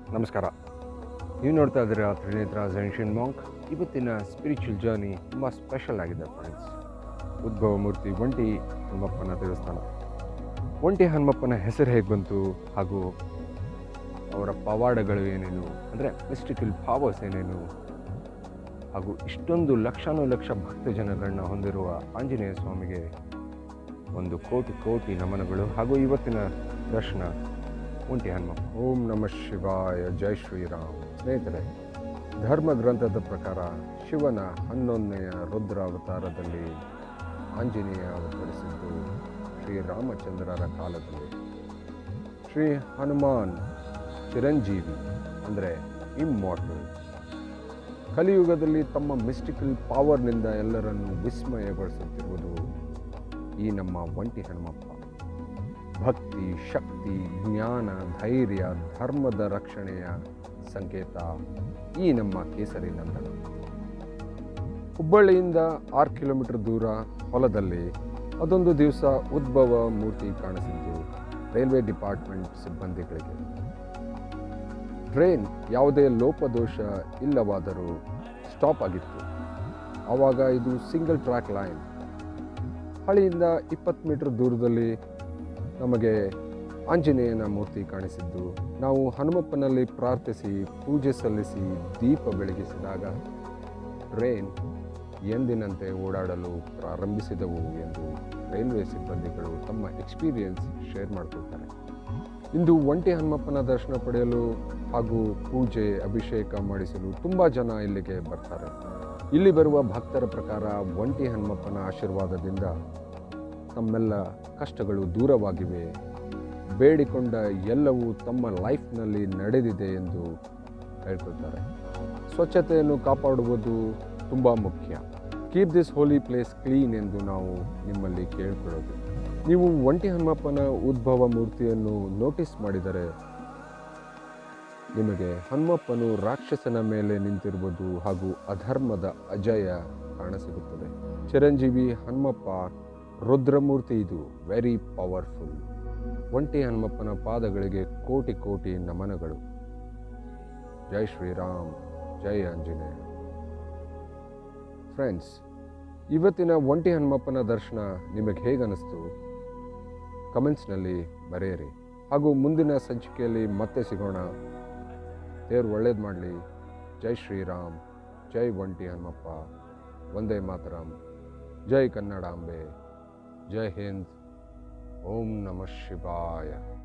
ನಮಸ್ಕಾರ ನೀವು ನೋಡ್ತಾ ಇದ್ದೀರಾ ತ್ರಿನೇತ್ರ ಜೆನ್ಷನ್ ಮಾಂಕ್ ಇವತ್ತಿನ ಸ್ಪಿರಿಚುವಲ್ ಜರ್ನಿ ತುಂಬ ಸ್ಪೆಷಲ್ ಆಗಿದೆ ಫ್ರೆಂಡ್ಸ್ ಉದ್ಭವ ಮೂರ್ತಿ ಒಂಟಿ ಹನುಮಪ್ಪನ ದೇವಸ್ಥಾನ ಒಂಟಿ ಹನುಮಪ್ಪನ ಹೆಸರು ಹೇಗೆ ಬಂತು ಹಾಗೂ ಅವರ ಪವಾಡಗಳು ಏನೇನು ಅಂದರೆ ಮಿಸ್ಟಿಕಲ್ ಪವರ್ಸ್ ಏನೇನು ಹಾಗೂ ಇಷ್ಟೊಂದು ಲಕ್ಷಾನುಲಕ್ಷ ಭಕ್ತ ಜನಗಳನ್ನ ಹೊಂದಿರುವ ಆಂಜನೇಯ ಸ್ವಾಮಿಗೆ ಒಂದು ಕೋಟಿ ಕೋಟಿ ನಮನಗಳು ಹಾಗೂ ಇವತ್ತಿನ ದರ್ಶನ ಒಂಟಿ ಹನುಮಪ್ಪ ಓಂ ನಮಃ ಶಿವಾಯ ಜೈ ಶ್ರೀರಾಮ್ ಸ್ನೇಹಿತರೆ ಧರ್ಮ ಗ್ರಂಥದ ಪ್ರಕಾರ ಶಿವನ ಹನ್ನೊಂದನೆಯ ರುದ್ರ ಅವತಾರದಲ್ಲಿ ಆಂಜನೇಯ ಅವತರಿಸಿದ್ದು ಶ್ರೀರಾಮಚಂದ್ರರ ಕಾಲದಲ್ಲಿ ಶ್ರೀ ಹನುಮಾನ್ ಚಿರಂಜೀವಿ ಅಂದರೆ ಇಮ್ಮಾರ್ಟಲ್ ಕಲಿಯುಗದಲ್ಲಿ ತಮ್ಮ ಮಿಸ್ಟಿಕಲ್ ಪವರ್ನಿಂದ ಎಲ್ಲರನ್ನು ವಿಸ್ಮಯಗೊಳಿಸುತ್ತಿರುವುದು ಈ ನಮ್ಮ ಒಂಟಿ ಹನುಮಪ್ಪ ಭಕ್ತಿ ಶಕ್ತಿ ಜ್ಞಾನ ಧೈರ್ಯ ಧರ್ಮದ ರಕ್ಷಣೆಯ ಸಂಕೇತ ಈ ನಮ್ಮ ಕೇಸರಿ ನಂದನ ಹುಬ್ಬಳ್ಳಿಯಿಂದ ಆರು ಕಿಲೋಮೀಟರ್ ದೂರ ಹೊಲದಲ್ಲಿ ಅದೊಂದು ದಿವಸ ಉದ್ಭವ ಮೂರ್ತಿ ಕಾಣಿಸಿದ್ದು ರೈಲ್ವೆ ಡಿಪಾರ್ಟ್ಮೆಂಟ್ ಸಿಬ್ಬಂದಿಗಳಿಗೆ ಟ್ರೈನ್ ಯಾವುದೇ ಲೋಪದೋಷ ಇಲ್ಲವಾದರೂ ಸ್ಟಾಪ್ ಆಗಿತ್ತು ಆವಾಗ ಇದು ಸಿಂಗಲ್ ಟ್ರ್ಯಾಕ್ ಲೈನ್ ಹಳಿಯಿಂದ ಇಪ್ಪತ್ತು ಮೀಟರ್ ದೂರದಲ್ಲಿ ನಮಗೆ ಆಂಜನೇಯನ ಮೂರ್ತಿ ಕಾಣಿಸಿದ್ದು ನಾವು ಹನುಮಪ್ಪನಲ್ಲಿ ಪ್ರಾರ್ಥಿಸಿ ಪೂಜೆ ಸಲ್ಲಿಸಿ ದೀಪ ಬೆಳಗಿಸಿದಾಗ ಟ್ರೈನ್ ಎಂದಿನಂತೆ ಓಡಾಡಲು ಪ್ರಾರಂಭಿಸಿದವು ಎಂದು ರೈಲ್ವೆ ಸಿಬ್ಬಂದಿಗಳು ತಮ್ಮ ಎಕ್ಸ್ಪೀರಿಯನ್ಸ್ ಶೇರ್ ಮಾಡಿಕೊಳ್ತಾರೆ ಇಂದು ಒಂಟಿ ಹನುಮಪ್ಪನ ದರ್ಶನ ಪಡೆಯಲು ಹಾಗೂ ಪೂಜೆ ಅಭಿಷೇಕ ಮಾಡಿಸಲು ತುಂಬ ಜನ ಇಲ್ಲಿಗೆ ಬರ್ತಾರೆ ಇಲ್ಲಿ ಬರುವ ಭಕ್ತರ ಪ್ರಕಾರ ಒಂಟಿ ಹನುಮಪ್ಪನ ಆಶೀರ್ವಾದದಿಂದ ತಮ್ಮೆಲ್ಲ ಕಷ್ಟಗಳು ದೂರವಾಗಿವೆ ಬೇಡಿಕೊಂಡ ಎಲ್ಲವೂ ತಮ್ಮ ಲೈಫ್ನಲ್ಲಿ ನಡೆದಿದೆ ಎಂದು ಹೇಳ್ಕೊಳ್ತಾರೆ ಸ್ವಚ್ಛತೆಯನ್ನು ಕಾಪಾಡುವುದು ತುಂಬ ಮುಖ್ಯ keep this holy place clean ಎಂದು ನಾವು ನಿಮ್ಮಲ್ಲಿ ಕೇಳ್ಕೊಳ್ಳೋದು ನೀವು ಒಂಟಿ ಹನುಮಪ್ಪನ ಉದ್ಭವ ಮೂರ್ತಿಯನ್ನು ನೋಟಿಸ್ ಮಾಡಿದರೆ ನಿಮಗೆ ಹನುಮಪ್ಪನು ರಾಕ್ಷಸನ ಮೇಲೆ ನಿಂತಿರುವುದು ಹಾಗೂ ಅಧರ್ಮದ ಅಜಯ ಕಾಣಸಿಗುತ್ತದೆ ಚಿರಂಜೀವಿ ಹನುಮಪ್ಪ ರುದ್ರಮೂರ್ತಿ ಇದು ವೆರಿ ಪವರ್ಫುಲ್ ಒಂಟಿ ಹನುಮಪ್ಪನ ಪಾದಗಳಿಗೆ ಕೋಟಿ ಕೋಟಿ ನಮನಗಳು ಜೈ ಶ್ರೀರಾಮ್ ಜೈ ಆಂಜನೇಯ ಫ್ರೆಂಡ್ಸ್ ಇವತ್ತಿನ ಒಂಟಿ ಹನುಮಪ್ಪನ ದರ್ಶನ ನಿಮಗೆ ಹೇಗನ್ನಿಸ್ತು ಕಮೆಂಟ್ಸ್ನಲ್ಲಿ ಬರೆಯಿರಿ ಹಾಗೂ ಮುಂದಿನ ಸಂಚಿಕೆಯಲ್ಲಿ ಮತ್ತೆ ಸಿಗೋಣ ದೇವ್ರು ಒಳ್ಳೇದು ಮಾಡಲಿ ಜೈ ಶ್ರೀರಾಮ್ ಜೈ ಒಂಟಿ ಹನುಮಪ್ಪ ವಂದೇ ಮಾತರಂ ಜೈ ಕನ್ನಡಾಂಬೆ ಜೈ ಹಿಂದ್ ಓಂ ನಮಃ ಶಿವಾಯ